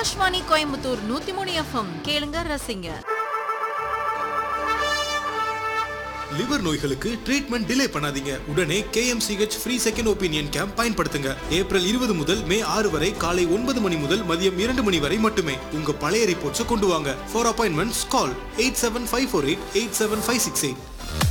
ஆகாஷ்வாணி கோயம்புத்தூர் நூத்தி மூணு எஃப்எம் கேளுங்க ரசிங்க லிவர் நோய்களுக்கு ட்ரீட்மெண்ட் டிலே பண்ணாதீங்க உடனே KMCH free second opinion camp பயன்படுத்துங்க ஏப்ரல் இருபது முதல் மே ஆறு வரை காலை ஒன்பது மணி முதல் மதியம் இரண்டு மணி வரை மட்டுமே உங்க பழைய ரிப்போர்ட்ஸை கொண்டு வாங்க for appointments call eight seven five four eight eight seven five six eight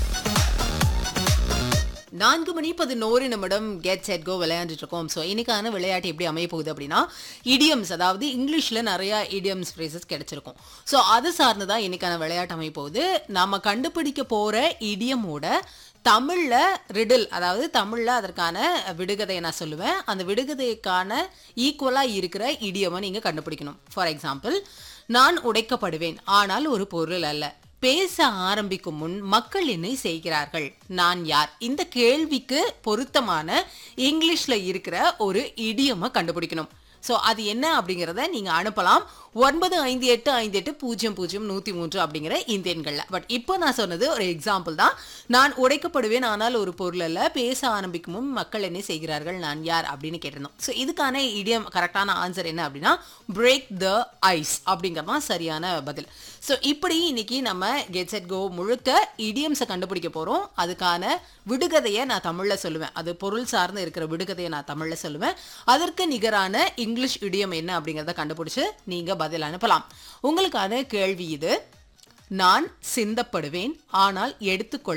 நான்கு மணி பதினோரு நிமிடம் கெட் செட் கோ விளையாண்டுட்டு இருக்கோம் ஸோ இன்னைக்கான விளையாட்டு எப்படி அமைய போகுது அப்படின்னா இடியம்ஸ் அதாவது இங்கிலீஷில் நிறைய இடியம்ஸ் ஃப்ரேசஸ் கிடைச்சிருக்கும் ஸோ அது சார்ந்து தான் இன்னைக்கான விளையாட்டு அமைய போகுது நம்ம கண்டுபிடிக்க போகிற இடியமோட தமிழில் ரிடில் அதாவது தமிழில் அதற்கான விடுகதையை நான் சொல்லுவேன் அந்த விடுகதைக்கான ஈக்குவலாக இருக்கிற இடியமை நீங்கள் கண்டுபிடிக்கணும் ஃபார் எக்ஸாம்பிள் நான் உடைக்கப்படுவேன் ஆனால் ஒரு பொருள் அல்ல பேச ஆரம்பிக்கும் முன் மக்கள் என்னை செய்கிறார்கள் நான் யார் இந்த கேள்விக்கு பொருத்தமான இங்கிலீஷ்ல இருக்கிற ஒரு இடியமை கண்டுபிடிக்கணும் ஸோ அது என்ன அப்படிங்கிறத நீங்க அனுப்பலாம் ஒன்பது ஐந்து எட்டு ஐந்து எட்டு பூஜ்ஜியம் பூஜ்ஜியம் நூற்றி மூன்று அப்படிங்கிற இந்த எண்களில் பட் இப்போ நான் சொன்னது ஒரு எக்ஸாம்பிள் தான் நான் உடைக்கப்படுவேன் ஆனால் ஒரு பொருள் அல்ல பேச ஆரம்பிக்கும் முன் மக்கள் என்ன செய்கிறார்கள் நான் யார் அப்படின்னு கேட்டிருந்தோம் ஸோ இதுக்கான இடியம் கரெக்டான ஆன்சர் என்ன அப்படின்னா பிரேக் த ஐஸ் அப்படிங்கிறது தான் சரியான பதில் ஸோ இப்படி இன்னைக்கு நம்ம கெட் செட் கோ முழுக்க இடியம்ஸை கண்டுபிடிக்க போகிறோம் அதுக்கான விடுகதையை நான் தமிழில் சொல்லுவேன் அது பொருள் சார்ந்து இருக்கிற விடுகதையை நான் தமிழில் சொல்லுவேன் அதற்கு நிகரான இங்கிலீஷ் இடியம் என்ன அப்படிங்கிறத கண்டுபிடிச்சு நீங்கள் பதில் அனுப்பலாம் உங்களுக்கான கேள்வி இது நான் சிந்தப்படுவேன் ஆனால் எடுத்துக்கொள்ள